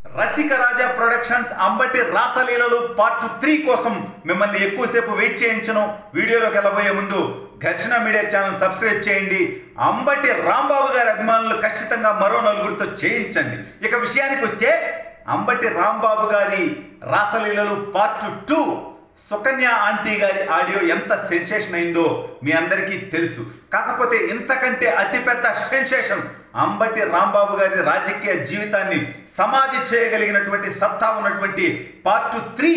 రసిక Raja productions Ambati రాసలీలలు part three కోసం మిమ్మల్ని ఎక్కువసేపు వెయిట్ చేయించను వీడియోలోకి వెళ్ళబోయే ముందు ఘర్షణ మీడియా ఛానల్ సబ్స్క్రైబ్ చేయండి అంబటి రాంబాబు గారి అభిమానులు ఖచ్చితంగా మరో నలుగురితో చేయించండి ఇక విషయానికి వస్తే అంబటి రాంబాబు గారి రాసలీలలు పార్ట్ టూ సుకన్య ఆంటీ గారి ఆడియో ఎంత సెన్సేషన్ అయిందో మీ అందరికీ తెలుసు కాకపోతే ఇంతకంటే అతిపెద్ద సెన్సేషన్ అంబటి రాంబాబు గారి రాజకీయ జీవితాన్ని సమాధి చేయగలిగినటువంటి సత్తా ఉన్నటువంటి పార్ట్ త్రీ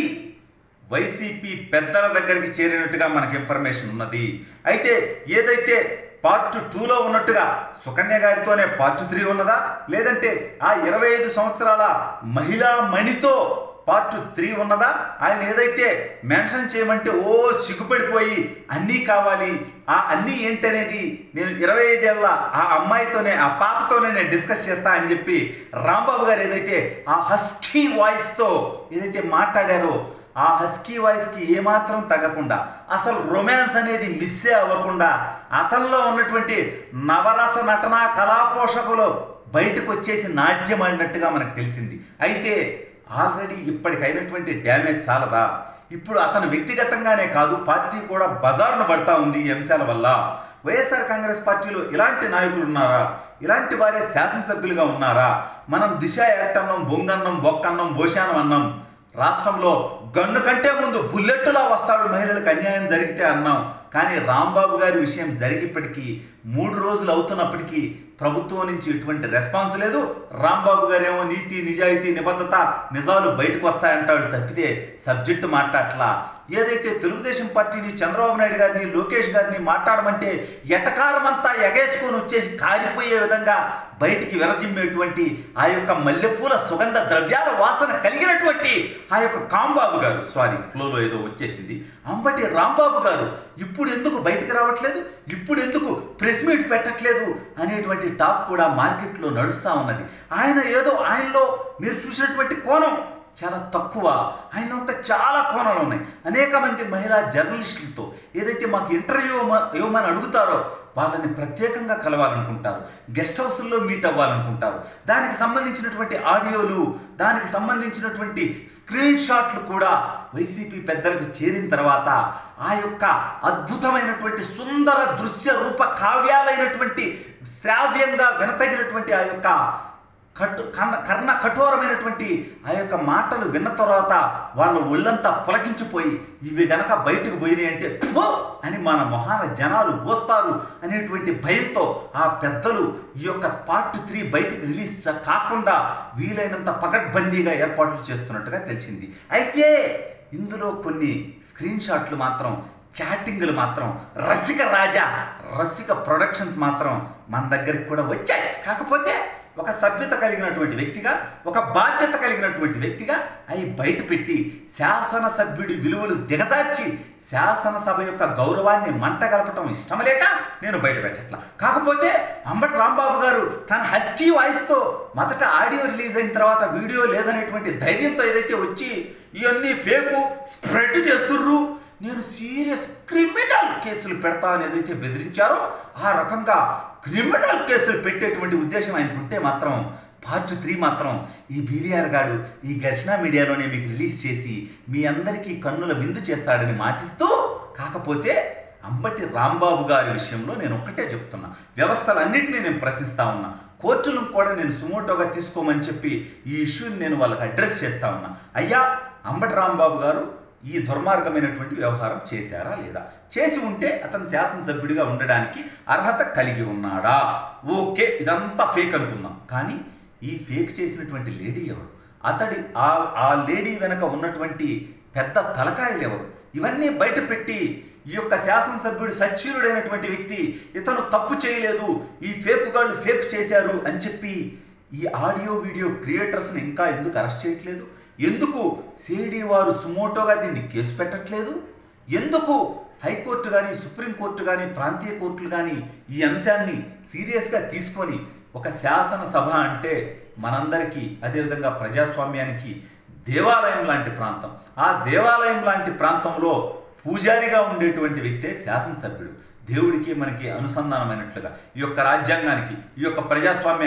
వైసీపీ పెద్దల దగ్గరికి చేరినట్టుగా మనకి ఇన్ఫర్మేషన్ ఉన్నది అయితే ఏదైతే పార్ట్ టూలో ఉన్నట్టుగా సుకన్య గారితోనే పార్ట్ త్రీ ఉన్నదా లేదంటే ఆ ఇరవై ఐదు సంవత్సరాల మహిళా మణితో పార్ట్ త్రీ ఉన్నదా ఆయన ఏదైతే మెన్షన్ చేయమంటే ఓ సిగ్గుపడిపోయి అన్నీ కావాలి ఆ అన్నీ ఏంటనేది నేను ఇరవై ఐదేళ్ల ఆ అమ్మాయితోనే ఆ పాపతోనే నేను డిస్కస్ చేస్తా అని చెప్పి రాంబాబు గారు ఏదైతే ఆ హస్కీ వాయిస్తో ఏదైతే మాట్లాడారో ఆ హస్కీ వాయిస్కి ఏమాత్రం తగ్గకుండా అసలు రొమాన్స్ అనేది మిస్సే అవ్వకుండా అతనిలో ఉన్నటువంటి నవరస నటన కళాపోషకులు బయటకు వచ్చేసి నాట్యం ఆడినట్టుగా మనకు తెలిసింది అయితే ఆల్రెడీ ఇప్పటికైనటువంటి డ్యామేజ్ చాలదా ఇప్పుడు అతను వ్యక్తిగతంగానే కాదు పార్టీ కూడా బజారును పడతా ఉంది ఈ అంశాల వల్ల వైఎస్ఆర్ కాంగ్రెస్ పార్టీలో ఇలాంటి నాయకులు ఉన్నారా ఇలాంటి వారే శాసనసభ్యులుగా ఉన్నారా మనం దిశ యాక్ట్ అన్నం బొంగన్నం బొక్కన్నం భోషానం అన్నం రాష్ట్రంలో గన్ను కంటే ముందు బుల్లెట్టులా వస్తాడు మహిళలకు అన్యాయం జరిగితే అన్నాం కానీ రాంబాబు గారి విషయం జరిగిప్పటికీ మూడు రోజులు అవుతున్నప్పటికీ ప్రభుత్వం నుంచి ఎటువంటి రెస్పాన్స్ లేదు రాంబాబు గారేమో నీతి నిజాయితీ నిబద్ధత నిజాలు బయటకు వస్తాయంటాడు తప్పితే సబ్జెక్టు మాట్లాడట్లా ఏదైతే తెలుగుదేశం పార్టీని చంద్రబాబు నాయుడు గారిని లోకేష్ గారిని మాట్లాడమంటే ఎటకారమంతా ఎగేసుకొని వచ్చేసి కారిపోయే విధంగా బయటికి విరసిమ్మేటువంటి ఆ యొక్క మల్లెపూల సుగంధ ద్రవ్యాల వాసన కలిగినటువంటి ఆ యొక్క కాంబాబు గారు సారీ ఫ్లోలో ఏదో వచ్చేసింది అంబటి రాంబాబు గారు ఇప్పుడు ఎందుకు బయటకు రావట్లేదు ఇప్పుడు ఎందుకు ప్రెస్ మీట్ పెట్టట్లేదు అనేటువంటి టాక్ కూడా మార్కెట్లో నడుస్తూ ఉన్నది ఆయన ఏదో ఆయనలో మీరు చూసినటువంటి కోణం చాలా తక్కువ ఆయన ఒక చాలా కోణాలు ఉన్నాయి అనేక మంది మహిళా జర్నలిస్టులతో ఏదైతే మాకు ఇంటర్వ్యూ ఇవ్వమ- ఇవ్వమని అడుగుతారో వాళ్ళని ప్రత్యేకంగా కలవాలనుకుంటారు గెస్ట్ హౌస్లో మీట్ అవ్వాలనుకుంటారు దానికి సంబంధించినటువంటి ఆడియోలు దానికి సంబంధించినటువంటి స్క్రీన్ షాట్లు కూడా వైసీపీ పెద్దలకు చేరిన తర్వాత ఆ యొక్క అద్భుతమైనటువంటి సుందర దృశ్య రూప కావ్యాలైనటువంటి శ్రావ్యంగా వినతగినటువంటి ఆ యొక్క కట్టు కన్న కర్ణ కఠోరమైనటువంటి ఆ యొక్క మాటలు విన్న తర్వాత వాళ్ళ ఒళ్ళంతా పులకించిపోయి ఇవి గనక బయటకు పోయినాయి అంటే "ఫు" అని మన మొహాన జనాలు పోస్తారు అనేటువంటి భయంతో ఆ పెద్దలు ఈ యొక్క పార్ట్ త్రీ బయటకు రిలీజ్ చ- కాకుండా వీలైనంత పకడ్బందీగా ఏర్పాట్లు చేస్తున్నట్టుగా తెలిసింది అయితే ఇందులో కొన్ని స్క్రీన్ షాట్లు మాత్రం చాటింగ్లు మాత్రం రసిక రాజా రసిక ప్రొడక్షన్స్ మాత్రం మన దగ్గరికి కూడా వచ్చాయి కాకపోతే ఒక సభ్యత కలిగినటువంటి వ్యక్తిగా ఒక బాధ్యత కలిగినటువంటి వ్యక్తిగా అవి బయట పెట్టి శాసనసభ్యుడి విలువలు దిగదార్చి శాసనసభ యొక్క గౌరవాన్ని మంట కలపటం ఇష్టం లేక నేను బయట పెట్టట్లా కాకపోతే అంబటి రాంబాబు గారు తన హస్కీ వాయిస్తో మొదట ఆడియో రిలీజ్ అయిన తర్వాత వీడియో లేదనేటువంటి ధైర్యంతో ఏదైతే వచ్చి ఇవన్నీ పేకు స్ప్రెడ్ చేస్తుర్రు నేను సీరియస్ క్రిమినల్ కేసులు పెడతా అని ఏదైతే బెదిరించారో ఆ రకంగా క్రిమినల్ కేసులు పెట్టేటువంటి ఉద్దేశం ఆయనకు ఉంటే మాత్రం పార్ట్ త్రీ మాత్రం ఈ బీవీఆర్ గాడు ఈ ఘర్షణ మీడియాలోనే మీకు రిలీజ్ చేసి మీ అందరికీ కన్నుల విందు చేస్తాడని మాటిస్తూ కాకపోతే అంబటి రాంబాబు గారి విషయంలో నేను ఒక్కటే చెప్తున్నా వ్యవస్థలన్నింటినీ నేను ప్రశ్నిస్తా ఉన్నా కోర్టులను కూడా నేను సుమోటోగా తీసుకోమని చెప్పి ఈ ఇష్యూని నేను వాళ్ళకి అడ్రస్ చేస్తా ఉన్నా అయ్యా అంబటి రాంబాబు గారు ఈ దుర్మార్గమైనటువంటి వ్యవహారం చేశారా లేదా చేసి ఉంటే అతను శాసనసభ్యుడిగా ఉండడానికి అర్హత కలిగి ఉన్నాడా ఓకే ఇదంతా ఫేక్ అనుకుందాం కానీ ఈ ఫేక్ చేసినటువంటి లేడీ ఎవరు అతడి ఆ ఆ లేడీ వెనక ఉన్నటువంటి పెద్ద తలకాయలు ఎవరు ఇవన్నీ బయట పెట్టి ఈ యొక్క శాసనసభ్యుడు సచ్చీరుడైనటువంటి వ్యక్తి ఇతను తప్పు చేయలేదు ఈ ఫేక్ గాళ్ళు ఫేక్ చేశారు అని చెప్పి ఈ ఆడియో వీడియో క్రియేటర్స్ని ఇంకా ఎందుకు అరెస్ట్ చేయట్లేదు ఎందుకు సిఐడి వారు సుమోటోగా దీన్ని కేసు పెట్టట్లేదు ఎందుకు హైకోర్టు కానీ సుప్రీంకోర్టు కానీ ప్రాంతీయ కోర్టులు కానీ ఈ అంశాన్ని సీరియస్గా తీసుకొని ఒక శాసనసభ అంటే మనందరికీ అదేవిధంగా ప్రజాస్వామ్యానికి దేవాలయం లాంటి ప్రాంతం ఆ దేవాలయం లాంటి ప్రాంతంలో పూజారిగా ఉండేటువంటి వ్యక్తే శాసనసభ్యుడు దేవుడికి మనకి అనుసంధానమైనట్లుగా ఈ యొక్క రాజ్యాంగానికి ఈ యొక్క ప్రజాస్వామ్యాన్ని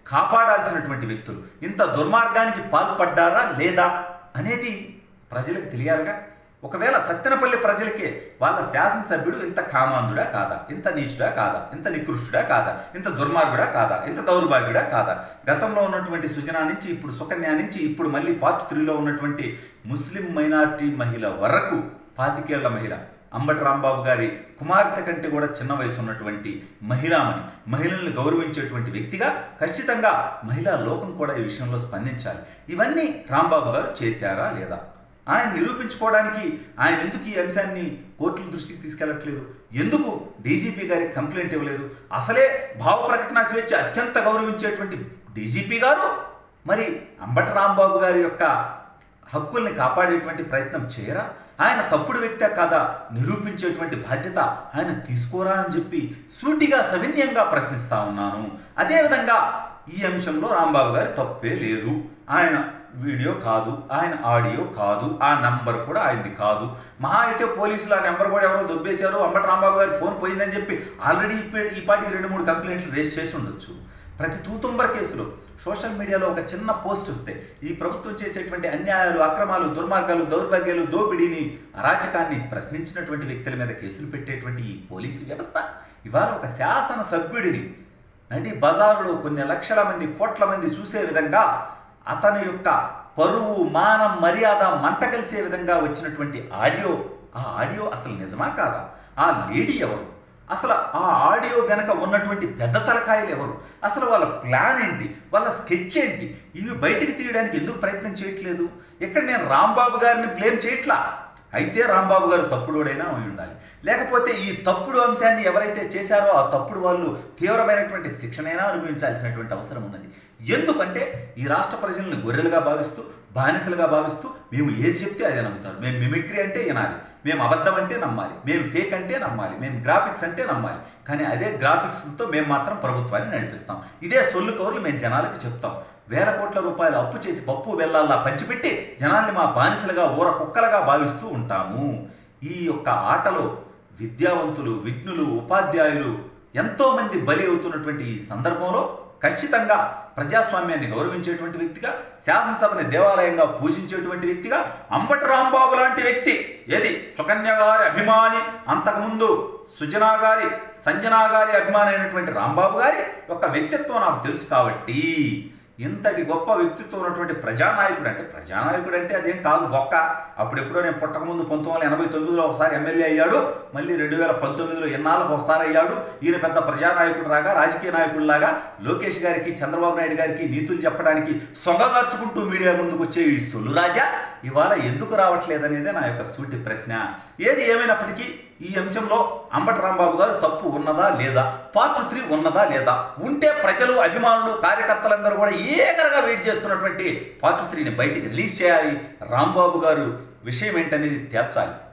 కాపాడాల్సినటువంటి వ్యక్తులు ఇంత దుర్మార్గానికి పాల్పడ్డారా లేదా అనేది ప్రజలకు తెలియాలిగా ఒకవేళ సత్తెనపల్లి ప్రజలకే వాళ్ళ శాసనసభ్యుడు ఇంత కామాంధుడా కాదా ఇంత నీచుడా కాదా ఇంత నికృష్టుడా కాదా ఇంత దుర్మార్గుడా కాదా ఇంత దౌర్భాగ్యుడా కాదా గతంలో ఉన్నటువంటి సుజనా నుంచి ఇప్పుడు సుకన్య నుంచి ఇప్పుడు మళ్ళీ పార్ట్ త్రీలో ఉన్నటువంటి ముస్లిం మైనారిటీ మహిళ వరకు పాతికేళ్ల మహిళ అంబటి రాంబాబు గారి కుమార్తె కంటే కూడా చిన్న వయసు ఉన్నటువంటి మహిళామణి మహిళల్ని గౌరవించేటువంటి వ్యక్తిగా ఖచ్చితంగా మహిళా లోకం కూడా ఈ విషయంలో స్పందించాలి ఇవన్నీ రాంబాబు గారు చేశారా లేదా ఆయన నిరూపించుకోవడానికి ఆయన ఎందుకు ఈ అంశాన్ని కోర్టుల దృష్టికి తీసుకెళ్లట్లేదు ఎందుకు డీజీపీ గారికి కంప్లైంట్ ఇవ్వలేదు అసలే భావ ప్రకటన స్వేచ్ఛ అత్యంత గౌరవించేటువంటి డీజీపీ గారు మరి అంబటి రాంబాబు గారి యొక్క హక్కుల్ని కాపాడేటువంటి ప్రయత్నం చేయరా ఆయన తప్పుడు వ్యక్తే కాదా నిరూపించేటువంటి బాధ్యత ఆయన తీసుకోరా అని చెప్పి సూటిగా సవిన్యంగా ప్రశ్నిస్తా ఉన్నాను అదేవిధంగా ఈ అంశంలో రాంబాబు గారి తప్పే లేదు ఆయన వీడియో కాదు ఆయన ఆడియో కాదు ఆ నంబర్ కూడా ఆయనది కాదు మహా అయితే పోలీసులు ఆ నెంబర్ కూడా ఎవరో దొబ్బేశారు అంబటి రాంబాబు గారి ఫోన్ పోయిందని చెప్పి ఆల్రెడీ ఈ పాటికి రెండు మూడు కంప్లైంట్లు రేస్ చేసి ఉండొచ్చు ప్రతి తూతుంబర్ కేసులో సోషల్ మీడియాలో ఒక చిన్న పోస్ట్ వస్తే ఈ ప్రభుత్వం చేసేటువంటి అన్యాయాలు అక్రమాలు దుర్మార్గాలు దౌర్భాగ్యాలు దోపిడీని అరాచకాన్ని ప్రశ్నించినటువంటి వ్యక్తుల మీద కేసులు పెట్టేటువంటి ఈ పోలీసు వ్యవస్థ ఇవాళ ఒక శాసన సభ్యుడిని నడి బజారులో కొన్ని లక్షల మంది కోట్ల మంది చూసే విధంగా అతని యొక్క పరువు మానం మర్యాద మంట కలిసే విధంగా వచ్చినటువంటి ఆడియో ఆ ఆడియో అసలు నిజమా కాదా ఆ లేడీ ఎవరు అసలు ఆ ఆడియో వెనక ఉన్నటువంటి పెద్ద తలకాయలు ఎవరు అసలు వాళ్ళ ప్లాన్ ఏంటి వాళ్ళ స్కెచ్ ఏంటి ఇవి బయటికి తీయడానికి ఎందుకు ప్రయత్నం చేయట్లేదు ఇక్కడ నేను రాంబాబు గారిని బ్లేమ్ చేయట్లా అయితే రాంబాబు గారు తప్పుడోడైనా అయి ఉండాలి లేకపోతే ఈ తప్పుడు అంశాన్ని ఎవరైతే చేశారో ఆ తప్పుడు వాళ్ళు తీవ్రమైనటువంటి శిక్షణైనా అనుభవించాల్సినటువంటి అవసరం ఉన్నది ఎందుకంటే ఈ రాష్ట్ర ప్రజలను గొర్రెలుగా భావిస్తూ బానిసలుగా భావిస్తూ మేము ఏది చెప్తే అదే నమ్ముతారు మేము మిమిక్రీ అంటే వినాలి మేము అబద్ధం అంటే నమ్మాలి మేము ఫేక్ అంటే నమ్మాలి మేము గ్రాఫిక్స్ అంటే నమ్మాలి కానీ అదే గ్రాఫిక్స్తో మేము మాత్రం ప్రభుత్వాన్ని నడిపిస్తాం ఇదే సొల్లు కౌర్లు మేము జనాలకు చెప్తాం వేల కోట్ల రూపాయలు అప్పు చేసి పప్పు బెల్లాల్లా పంచిపెట్టి జనాల్ని మా బానిసలుగా ఊర కుక్కలుగా భావిస్తూ ఉంటాము ఈ యొక్క ఆటలో విద్యావంతులు విఘ్నులు ఉపాధ్యాయులు ఎంతోమంది బలి అవుతున్నటువంటి ఈ సందర్భంలో ఖచ్చితంగా ప్రజాస్వామ్యాన్ని గౌరవించేటువంటి వ్యక్తిగా శాసనసభని దేవాలయంగా పూజించేటువంటి వ్యక్తిగా అంబటి రాంబాబు లాంటి వ్యక్తి ఏది సుకన్య గారి అభిమాని అంతకుముందు సుజనా గారి సంజనా గారి అభిమాని అయినటువంటి రాంబాబు గారి యొక్క వ్యక్తిత్వం నాకు తెలుసు కాబట్టి ఇంతటి గొప్ప వ్యక్తిత్వం ఉన్నటువంటి ప్రజానాయకుడు అంటే ప్రజానాయకుడు అంటే అదేం కాదు బొక్క అప్పుడెప్పుడో నేను పుట్టకముందు పంతొమ్మిది వందల ఎనభై తొమ్మిదిలో ఒకసారి ఎమ్మెల్యే అయ్యాడు మళ్ళీ రెండు వేల పంతొమ్మిదిలో ఎన్నాళ్ళకు ఒకసారి అయ్యాడు ఈయన పెద్ద ప్రజానాయకుడు లాగా రాజకీయ నాయకుడిలాగా లోకేష్ గారికి చంద్రబాబు నాయుడు గారికి నీతులు చెప్పడానికి సొగగార్చుకుంటూ మీడియా ముందుకు వచ్చే ఈ సొల్లు రాజా ఇవాళ ఎందుకు రావట్లేదనేదే నా యొక్క సూటి ప్రశ్న ఏది ఏమైనప్పటికీ ఈ అంశంలో అంబటి రాంబాబు గారు తప్పు ఉన్నదా లేదా పార్ట్ త్రీ ఉన్నదా లేదా ఉంటే ప్రజలు అభిమానులు కార్యకర్తలందరూ కూడా ఏకరగా వెయిట్ చేస్తున్నటువంటి పార్ట్ త్రీని బయటికి రిలీజ్ చేయాలి రాంబాబు గారు విషయం ఏంటనేది తేల్చాలి